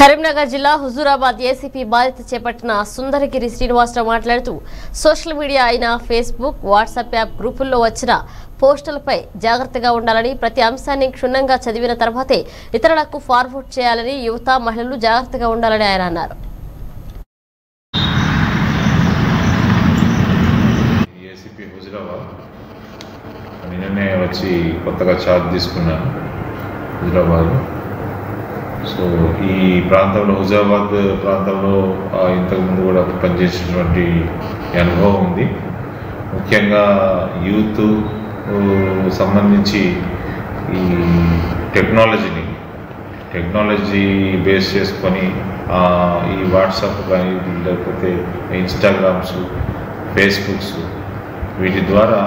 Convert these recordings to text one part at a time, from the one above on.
కరీంనగర్ జిల్లా హుజూరాబాద్ ఏసీపీ బాధ్యత చేపట్టిన సుందరగిరి శ్రీనివాసరావు మాట్లాడుతూ సోషల్ మీడియా అయిన ఫేస్బుక్ వాట్సాప్ యాప్ గ్రూపుల్లో వచ్చిన పోస్టులపై జాగ్రత్తగా ఉండాలని ప్రతి అంశాన్ని క్షుణ్ణంగా చదివిన తర్వాతే ఇతరులకు ఫార్వర్డ్ చేయాలని యువత మహిళలు జాగ్రత్తగా ఉండాలని ఆయన అన్నారు ఏసీపీ హుజురాబాద్ నిన్ననే వచ్చి కొత్తగా ఛార్జ్ తీసుకున్నాను హుజురాబాద్ సో ఈ ప్రాంతంలో హుజురాబాద్ ప్రాంతంలో ఆ, ఇంతకుముందు కూడా పనిచేసినటువంటి అనుభవం ఉంది ముఖ్యంగా యూత్ ఊ, సంబంధించి ఈ టెక్నాలజీని టెక్నాలజీ బేస్ చేసుకొని ఆ, ఈ వాట్సాప్ కానీ లేకపోతే ఇన్స్టాగ్రామ్స్ ఫేస్బుక్స్ వీటి ద్వారా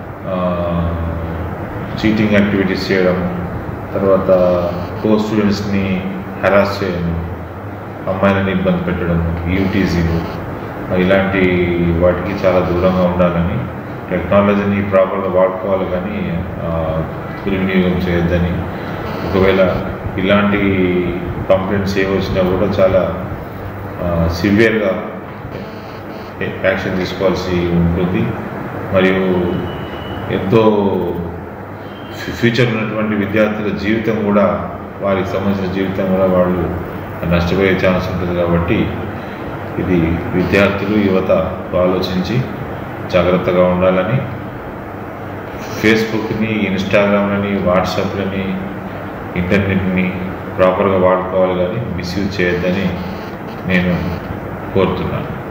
చీటింగ్ యాక్టివిటీస్ చేయడం తర్వాత కో స్టూడెంట్స్ని హెరాస్ చేయడం అమ్మాయిలని ఇబ్బంది పెట్టడం యూటీజీలు ఇలాంటి వాటికి చాలా దూరంగా ఉండాలని టెక్నాలజీని ప్రాపర్గా వాడుకోవాలి కానీ ఆ, దుర్వినియోగం చేయొద్దని ఒకవేళ ఇలాంటి కంప్లైంట్స్ ఏ వచ్చినా కూడా చాలా సివియర్గా యాక్షన్ తీసుకోవాల్సి ఉంటుంది మరియు ఎంతో ఫ్యూ- ఫ్యూచర్ ఉన్నటువంటి విద్యార్థుల జీవితం కూడా వారికి సంబంధించిన జీవితం కూడా వాళ్ళు నష్టపోయే ఛాన్స్ ఉంటుంది కాబట్టి ఇది విద్యార్థులు యువత ఆలోచించి జాగ్రత్తగా ఉండాలని ఫేస్బుక్ని ఇన్స్టాగ్రామ్లని వాట్సాప్లని ఇంటర్నెట్ని ప్రాపర్గా వాడుకోవాలి కానీ మిస్యూజ్ చేయొద్దని నేను కోరుతున్నాను